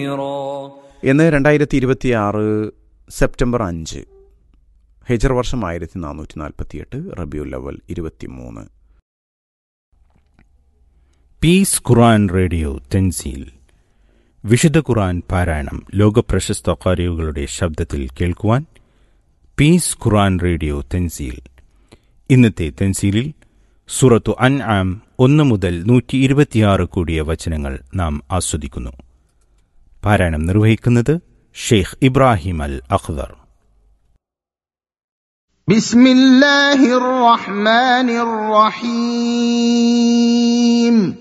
എന്ന് രണ്ടായിരത്തി ഇരുപത്തിയാറ് സെപ്റ്റംബർ അഞ്ച് ഹെജർ വർഷം ആയിരത്തി നാനൂറ്റി നാൽപ്പത്തിയെട്ട് റബിയുൽ ലവൽ ഇരുപത്തിമൂന്ന് പീസ് ഖുറാൻ റേഡിയോ തെൻസീൽ വിശുദ്ധ ഖുറാൻ പാരായണം ലോകപ്രശസ്ത കാരികളുടെ ശബ്ദത്തിൽ കേൾക്കുവാൻ പീസ് ഖുറാൻ റേഡിയോ തെൻസീൽ ഇന്നത്തെ തെൻസീലിൽ സുറത്തു അൻ ആം ഒന്ന് മുതൽ നൂറ്റി ഇരുപത്തിയാറ് കൂടിയ വചനങ്ങൾ നാം ആസ്വദിക്കുന്നു പാരായണം നിർവഹിക്കുന്നത് ഷെയ്ഖ് ഇബ്രാഹിം അൽ അഖ്ദർ بسم الله الرحمن الرحيم